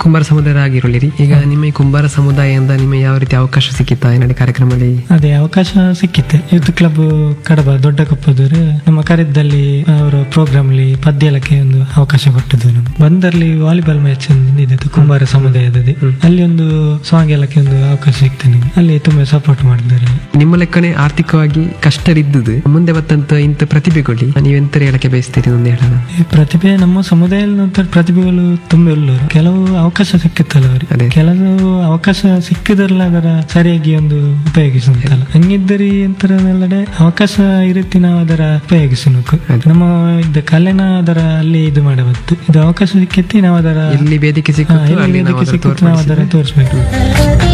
ಕುಂಬಾರ ಸಮುದಾಯ ಆಗಿರಲಿರಿ ಈಗ ನಿಮ್ಮ ಈ ಕುಂಬಾರ ಸಮುದಾಯದಿಂದ ನಿಮಗೆ ಯಾವ ರೀತಿ ಅವಕಾಶ ಸಿಕ್ಕಿತ್ತಾ ಈ ನಡೆ ಕಾರ್ಯಕ್ರಮದಲ್ಲಿ ಅದೇ ಅವಕಾಶ ಸಿಕ್ಕಿತ್ತೆ ಯೂತ್ ಕ್ಲಬ್ ಕಡಬ ದೊಡ್ಡ ಕಪ್ಪದವರು ನಮ್ಮ ಕರೆದಲ್ಲಿ ಅವರ ಪ್ರೋಗ್ರಾಮ್ ಅಲ್ಲಿ ಪದ್ಯಲಕ್ಕೆ ಒಂದು ಅವಕಾಶ ಕೊಟ್ಟಿದ್ದು ನಮ್ಗೆ ಬಂದಲ್ಲಿ ವಾಲಿಬಾಲ್ ಮ್ಯಾಚ್ ಒಂದು ಇದ್ದಿತ್ತು ಕುಂಬಾರ ಸಮುದಾಯದಲ್ಲಿ ಅಲ್ಲಿ ಒಂದು ಸಾಂಗ್ ಎಲ್ಲಕ್ಕೆ ಒಂದು ಅವಕಾಶ ಸಿಕ್ತು ನಿಮ್ಗೆ ಅಲ್ಲಿ ತುಂಬಾ ಸಪೋರ್ಟ್ ಮಾಡಿದ್ದಾರೆ ನಿಮ್ಮ ಲೆಕ್ಕನೆ ಆರ್ಥಿಕವಾಗಿ ಕಷ್ಟರಿದ್ದುದು ಮುಂದೆ ಬತ್ತಂತ ಇಂಥ ಪ್ರತಿಭೆಗಳು ನೀವೆಂತ ಹೇಳಕ್ಕೆ ಬಯಸ್ತೀರಿ ಒಂದು ಹೇಳೋಣ ಈ ಪ್ರತಿಭೆ ನಮ್ಮ ಸಮುದಾಯದ ಪ್ರತಿಭೆಗಳು ತುಂಬಾ ಉಳ್ಳವರು ಕೆಲವು ಅವಕಾಶ ಸಿಕ್ಕುತ್ತಲ್ಲ ಅದೇ. ಅವರಿಗೆ ಕೆಲವು ಅವಕಾಶ ಸಿಕ್ಕಿದ್ರಲ್ಲ ಅದರ ಸರಿಯಾಗಿ ಒಂದು ಉಪಯೋಗಿಸುತ್ತಲ್ಲ ಹಂಗಿದ್ದರಿ ಎಂತರನೆಲ್ಲಡೆ ಅವಕಾಶ ಈ ರೀತಿ ನಾವು ಅದರ ಉಪಯೋಗಿಸಬೇಕು ನಮ್ಮ ಇದು ಕಲೆನ ಅದರ ಅಲ್ಲಿ ಇದು ಮಾಡಬಹುದು ಇದು ಅವಕಾಶ ಸಿಕ್ಕಿತ್ತು ನಾವು ಅದರ ಎಲ್ಲಿ ವೇದಿಕೆ ಹಾ, ಸಿಕ್ಕುತ್ತೋ ಎಲ್ಲಿ ಅಲ್ಲಿ ನಾವು ವೇದಿಕೆ ಅದನ್ನು ಸಿಕ್ಕುತ್ತೋ ನಾವು ಅದರ ತೋರ್ಪಡಿಸಿದ್ರೆ ತೋರಿಸ್ಬೇಕು